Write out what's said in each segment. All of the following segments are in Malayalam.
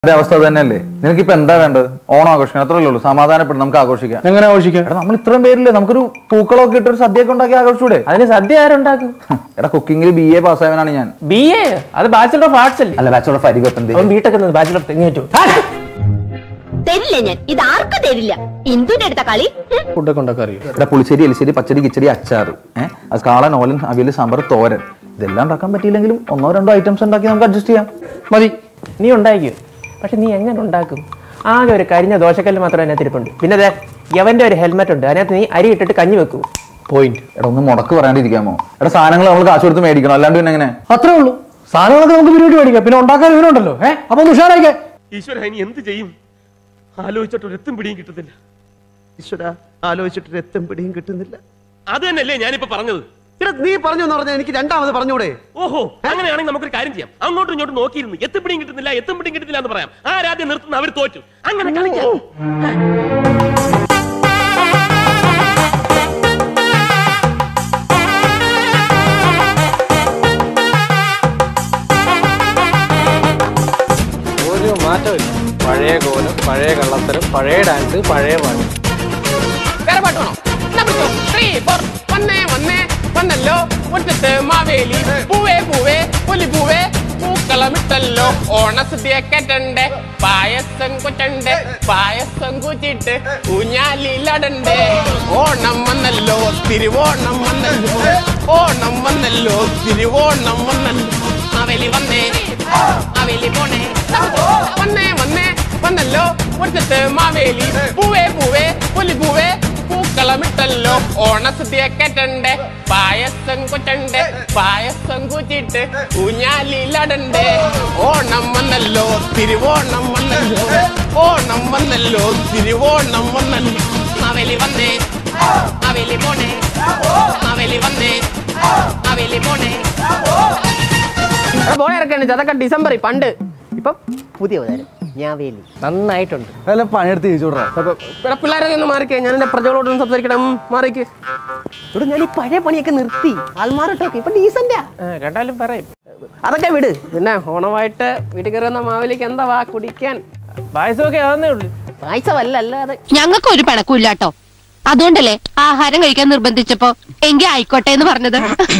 അതേ അവസ്ഥ തന്നെയല്ലേ നിനക്ക് ഇപ്പൊ എന്താ വേണ്ടത് ഓണം ആഘോഷിക്കണം അത്രയല്ലേ ഉള്ളൂ സമാധാനപ്പെട്ട് നമുക്ക് ആഘോഷിക്കാം എങ്ങനെ ആഘോഷിക്കാം എടാ നമ്മൾ ഇത്രയും പേരില്ലേ നമുക്കൊരു പൂക്കളൊക്കെ ഇട്ട് ഒരു സദ്യയൊക്കെ ഉണ്ടാക്കി ആഘോഷിച്ചൂടെ അതിന് സദ്യ ആരുണ്ടാക്കും എടാ കുക്കിംഗിൽ ബി എ പാസ്സായവനാണ് ഞാൻ ബി എ അത് ബാച്ചിലർ ഓഫ് ആർട്സ് അല്ലേ അല്ല ബാച്ചോടെ ഫരികൊത്തന്റെ അവൻ ബിടെക് ബാച്ചിലർ ഓഫ് തെങ്ങേറ്റു തരില്ല ഞാൻ ഇത് ആർക്കും തരില്ല ഇന്ദുന്റെ അടുത്ത കളി ഹും. ഫുഡൊക്കെ ഉണ്ടാക്കാൻ അറിയോ ഇവിടെ പുളിശ്ശേരി എലിശ്ശേരി പച്ചടി കിച്ചടി അച്ചാറ് ഏഹ് അത് കാളൻ ഓലൻ അവിയൽ സാമ്പാർ തോരൻ ഇതെല്ലാം ഉണ്ടാക്കാൻ പറ്റിയില്ലെങ്കിലും ഒന്നോ രണ്ടോ ഐറ്റംസ് ഉണ്ടാക്കി നമുക്ക് അഡ്ജസ്റ്റ് ചെയ്യാം മതി നീ ഉണ്ടാക്കിയോ പക്ഷെ നീ എങ്ങനെ ഉണ്ടാക്കും ആകെ ഒരു കരിഞ്ഞ ദോശക്കല്ല് മാത്രം അതിനകത്ത് ഇരിപ്പുണ്ട് പിന്നെ അതെ യവന്റെ ഒരു ഹെൽമെറ്റ് ഉണ്ട് അതിനകത്ത് നീ അരി ഇട്ടിട്ട് കഞ്ഞി വെക്കൂ പോയിന്റ് എടാ ഒന്ന് മുടക്ക് പറയാണ്ടിരിക്കാമോ എടാ സാധനങ്ങൾ നമ്മൾ കാശ് കൊടുത്ത് മേടിക്കണം അല്ലാണ്ട് പിന്നെ എങ്ങനെ അത്രേ ഉള്ളൂ സാധനങ്ങളൊക്കെ നമുക്ക് പരിപാടി മേടിക്കാം പിന്നെ ഉണ്ടാക്കാൻ ഇവനുണ്ടല്ലോ ഏഹ് അപ്പൊ ഒന്ന് ഉഷാറായിക്കേ ഈശ്വര ഇനി എന്ത് ചെയ്യും ആലോചിച്ചിട്ട് ഒരു എത്തും പിടിയും കിട്ടുന്നില്ല ഈശ്വര ആലോചിച്ചിട്ട് എത്തും പിടിയും കിട്ടുന്നില്ല അത് തന്നെയല്ലേ ഞാനിപ്പോ പറഞ്ഞത് എടാ, നീ പറഞ്ഞു എന്ന് പറഞ്ഞാൽ എനിക്ക് രണ്ടാമത് പറഞ്ഞൂടെ ഓഹോ അങ്ങനെയാണെങ്കിൽ നമുക്കൊരു കാര്യം ചെയ്യാം അങ്ങോട്ടും ഇങ്ങോട്ടും നോക്കിയിരുന്നു എത്തും പിടിയും കിട്ടുന്നില്ല എത്തും പിടിയും കിട്ടുന്നില്ല എന്ന് പറയാം ആരാദ്യം നിർത്തുന്ന അവർ തോറ്റു അങ്ങനെ കളിക്കാം ഒരു മാറ്റമില്ല പഴയ കോലം പഴയ കള്ളത്തരം പഴയ ഡാൻസ് പഴയ പാട്ട് വേറെ പാട്ട് വേണോ എന്നാ പിടിച്ചോ ത്രീ ഫോർ വന്നേ വന്നേ വന്നല്ലോ മുറ്റത്ത് മാവേലി പൂവേ പൂവേ പുലി പൂവേ പൂക്കളമിട്ടല്ലോ ഓണസദ്യ കേട്ടണ്ടേ പായസം കുറ്റണ്ടേ പായസം കുറ്റിട്ട് ഊഞ്ഞാലിലടണ്ടേ ഓണം വന്നല്ലോ തിരുവോണം വന്നല്ലോ ഓണം വന്നല്ലോ തിരുവോണം വന്നല്ലോ മാവേലി വന്നേ മാവേലി പോണേ വന്നേ വന്നേ വന്നല്ലോ മുറ്റത്ത് മാവേലി പൂവേ പൂവേ പുലി പൂവേ പൂക്കളമിട്ടല്ലോ ഓണസദ്യ കേട്ടണ്ടേ പായസം കുറ്റണ്ടേ പായസം കുറ്റിട്ട് ഊഞ്ഞാലിലടണ്ടേ ഓണം വന്നല്ലോ തിരുവോണം വന്നല്ലോ ഓണം വന്നല്ലോ തിരുവോണം വന്നല്ലോ മാവേലി വന്നേ മാവേലി പോണേ മാവേലി വന്നേ മാവേലി പോണേ ബോളെ ഇറക്കണ്ട അതൊക്കെ ഡിസംബറിൽ പണ്ട് ഇപ്പം പുതിയ അവതാരം ഞാവേലി നന്നായിട്ടുണ്ട് അല്ല പണിയെടുത്ത് ചോദിച്ചോടാ അപ്പൊ ഇവിടെ പിള്ളേരൊക്കെ ഒന്ന് മാറിക്കേ ഞാൻ എന്റെ പ്രജകളോടൊന്ന് സംസാരിക്കണം മാറിക്ക് ഇവിടെ ഞാൻ ഈ പഴയ പണിയൊക്കെ നിർത്തി ആൾമാറിട്ടൊക്കെ ഇപ്പൊ ഡീസന്റാ ആ, കേട്ടാലും പറയും അതൊക്കെ വിട് പിന്നെ ഓണമായിട്ട് വീട്ടിൽ കയറുന്ന മാവേലിക്ക് എന്താ വാ കുടിക്കാൻ പായസമൊക്കെ ആവുന്നേ ഉള്ളൂ പായസമല്ല അല്ലാതെ ഞങ്ങൾക്ക് ഒരു പിണക്കൂല്ല കേട്ടോ അതുകൊണ്ടല്ലേ ആഹാരം കഴിക്കാൻ നിർബന്ധിച്ചപ്പോ എങ്കി ആയിക്കോട്ടെ എന്ന് പറഞ്ഞത്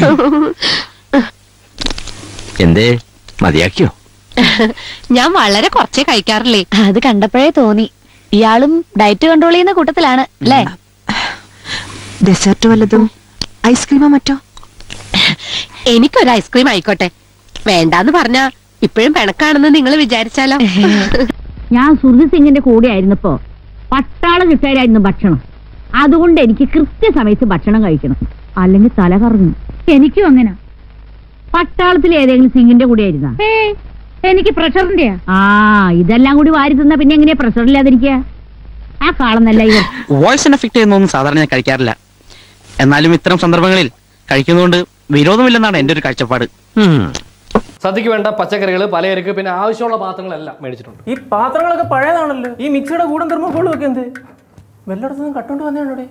എന്തേ മതിയാക്കിയോ ഞാൻ വളരെ കുറച്ചേ കഴിക്കാറില്ലേ അത് കണ്ടപ്പോഴേ തോന്നി ഇയാളും ഡയറ്റ് കൺട്രോൾ ചെയ്യുന്ന കൂട്ടത്തിലാണ് അല്ലേ ഡെസേർട്ട് വല്ലതും ഐസ്ക്രീമോ മറ്റോ എനിക്കൊരു ഐസ്ക്രീം ആയിക്കോട്ടെ വേണ്ടാന്ന് പറഞ്ഞാ ഇപ്പോഴും പിണക്കാണെന്ന് നിങ്ങൾ വിചാരിച്ചാലോ ഞാൻ സുർജി സിംഗിന്റെ കൂടെ ആയിരുന്നപ്പോ പട്ടാളം കിട്ടായിരുന്നു ഭക്ഷണം അതുകൊണ്ട് എനിക്ക് കൃത്യസമയത്ത് ഭക്ഷണം കഴിക്കണം അല്ലെങ്കിൽ തല കറങ്ങും എനിക്കും അങ്ങനെ പട്ടാളത്തിൽ ഏതെങ്കിലും സിംഗിന്റെ കൂടെ ആയിരുന്ന എനിക്ക് പ്രഷറിന്റെ ആ ഇതെല്ലാം കൂടി വാരി തിന്നാ പിന്നെ എങ്ങനെയാ പ്രഷർ ഇല്ലാതിരിക്കുക ആ കാളം നല്ല ഇവർ വോയിസിന് എഫക്ട് ചെയ്യുന്നൊന്നും സാധാരണ ഞാൻ കഴിക്കാറില്ല എന്നാലും ഇത്തരം സന്ദർഭങ്ങളിൽ കഴിക്കുന്നതുകൊണ്ട് വിരോധമില്ലെന്നാണ് എന്റെ ഒരു കാഴ്ചപ്പാട് ഉം. സദ്യക്ക് വേണ്ട പച്ചക്കറികൾ പലചരക്ക് പിന്നെ ആവശ്യമുള്ള പാത്രങ്ങളെല്ലാം മേടിച്ചിട്ടുണ്ട് ഈ പാത്രങ്ങളൊക്കെ പഴയതാണല്ലോ ഈ മിക്സിയുടെ കൂടെ തെർമോക്കോളും ഒക്കെ എന്ത് വല്ലയിടത്തുനിന്നും കട്ടോണ്ട് വന്നേ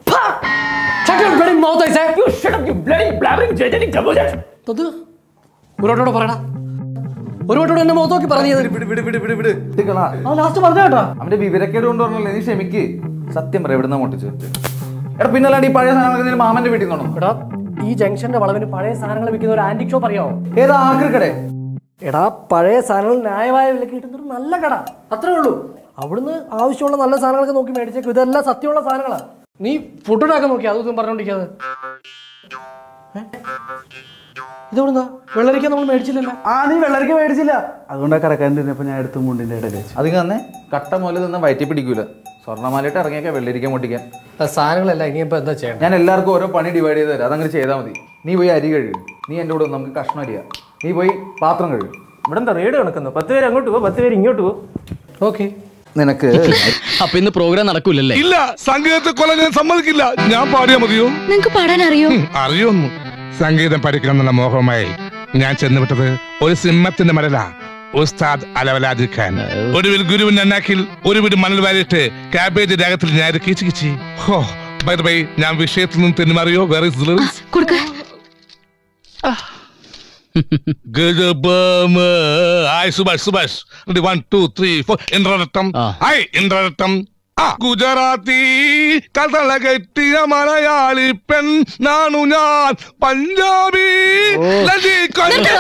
ഒരുവട്ടോട് പറയടാ ഒരുവട്ടോട് എന്നെ മുഖത്ത് നോക്കി പറഞ്ഞു വിട് വിട് വിട് വിട് വിട് ഇട്ടിക്കളാ. ലാസ്റ്റ് പറഞ്ഞ കേട്ടോ അവന്റെ വിവരക്കേട് കൊണ്ട് പറഞ്ഞല്ലേ നീ ക്ഷമിക്ക് സത്യം പറ എവിടുന്ന പൊട്ടിച്ച് എടാ പിന്നല്ലാണ്ട് ഈ പഴയ സാധനങ്ങളൊക്കെ നീ മാമന്റെ വീട്ടിൽ നിന്നോ എടാ ഈ ജംഗ്ഷന്റെ വളവിന് പഴയ സാധനങ്ങൾ വിൽക്കുന്ന ഒരു ആന്റിക് ഷോപ്പ് അറിയാമോ ഏതാ ആക്രിക്കടേ എടാ പഴയ സാധനങ്ങൾ ന്യായമായ വിലക്ക് കിട്ടുന്ന ഒരു നല്ല കട അത്രേ ഉള്ളൂ അവിടുന്ന് ആവശ്യമുള്ള നല്ല സാധനങ്ങളൊക്കെ നോക്കി മേടിച്ചേക്കും ഇതെല്ലാം സത്യമുള്ള സാധനങ്ങളാ നീ ഫുഡ് ഉണ്ടാക്കാൻ നോക്കി അതൊന്നും പറഞ്ഞോണ്ടിരിക്കാതെ ഏ? ഇതെവിടുന്നാ വെള്ളരിക്ക നമ്മൾ മേടിച്ചില്ലല്ലോ ആ നീ വെള്ളരിക്ക മേടിച്ചില്ല അതുകൊണ്ടാ കറക്കാണ്ടിരുന്നപ്പോ ഞാൻ എടുത്തും മുണ്ടിന്റെ ഇടയിൽ വെച്ചു അത് തന്നെ കട്ട മുതൽ നിന്ന് വയറ്റി പിടിക്കൂല സ്വർണ്ണമാലയിട്ട് ഇറങ്ങിയൊക്കെ വെള്ളരിക്ക പൊട്ടിക്കാൻ ആ സാധനങ്ങളെല്ലാം ഇനിയിപ്പോ എന്താ ചെയ്യണം ഞാൻ എല്ലാവർക്കും ഓരോ പണി ഡിവൈഡ് ചെയ്ത് തരാം അതങ്ങനെ ചെയ്താൽ മതി നീ പോയി അരി കഴുകും നീ എൻ്റെ കൂടെ വന്ന് നമുക്ക് കഷ്ണം അരിയാ നീ പോയി പാത്രം കഴുകും ഇവിടെ എന്താ റേഡ് കണക്കുന്നു പത്ത് പേര് അങ്ങോട്ട് പോകും പത്ത് പേര് ഇങ്ങോട്ട് പോകും ഓക്കെ നിനക്ക് അപ്പൊ ഇന്ന് പ്രോഗ്രാം നടക്കൂലല്ലേ ഇല്ല സംഗീതത്തെ കൊല്ലാൻ ഞാൻ സമ്മതിക്കില്ല ഞാൻ പാടിയാ മതിയോ നിങ്ങക്ക് പാടാൻ അറിയോ ഉം, അറിയൊന്നു സംഗീതം പഠിക്കണമെന്നുള്ള മോഹമായി ഞാൻ ചെന്നുവിട്ടത് ഒരു സിംഹത്തിന്റെ മരല ഉസ്താദ് അലവലാദി ഖാൻ ഒടുവിൽ ഗുരുവിന്റെ അണ്ണാക്കിൽ ഒരു വീട് മണൽ വാരിയിട്ട് കാബേജ് രാഗത്തിൽ ഞാൻ കിച്ചു കിച്ചി ഹോ ബൈ ബൈ ഞാൻ വിഷയത്തിൽ നിന്നും തെന്നുമാറിയോ വേറെ കൊടുക്ക ഗജബമ hi Subhash Subhash one two three four ഇന്ദ്രരത്തം ഹായ് ഇന്ദ്രരത്തം ആ ഗുജറാത്തി കഥള കെട്ടിയ മലയാളി പെൺ നാണു ഞാൻ പഞ്ചാബി ലജി കൊഞ്ച-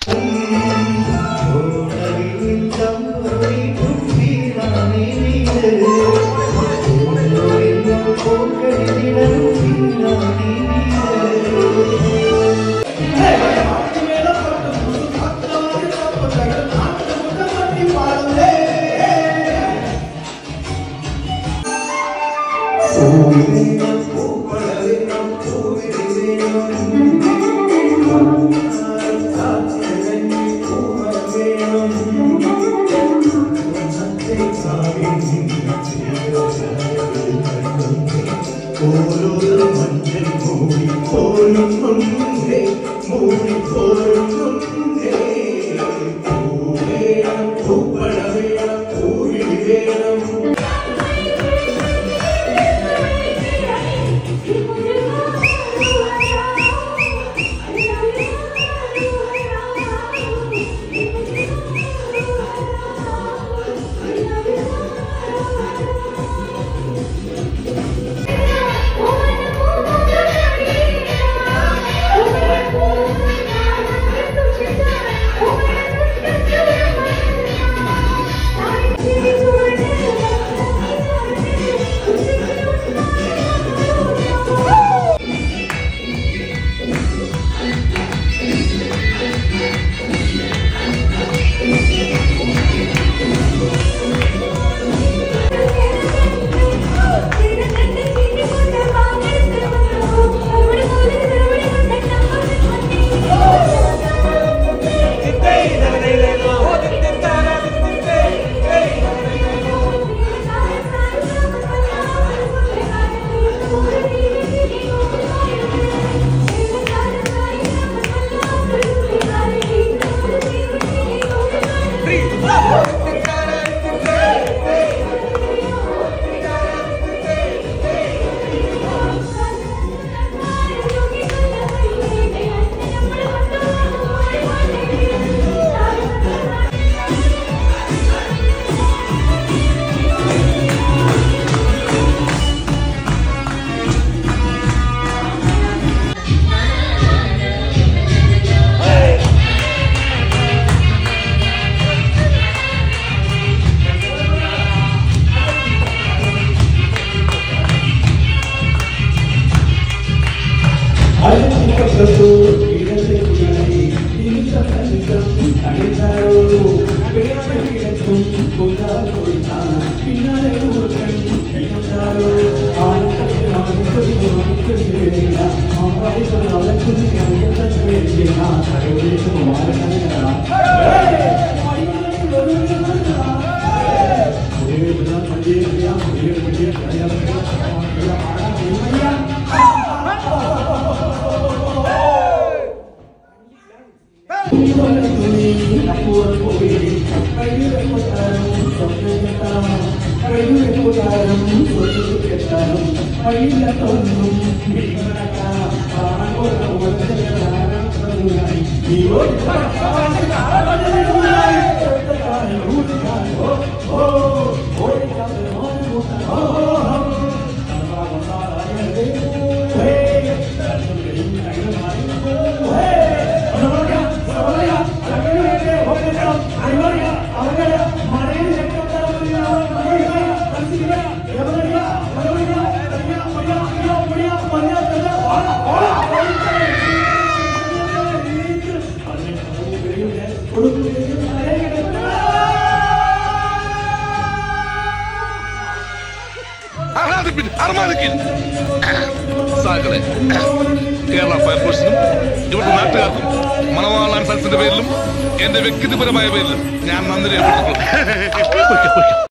ആഹ്ലാദിപ്പിൻ അർമാദിക്കിൻ സാക്കളെ കേരള ഫയർഫോഴ്സിനും ഇവിടുത്തെ നാട്ടുകാർക്കും മണവാളാൻ സൽസിന്റെ പേരിലും എന്റെ വ്യക്തിപരമായ പേരിലും ഞാൻ നന്ദി രേഖപ്പെടുത്തുന്നു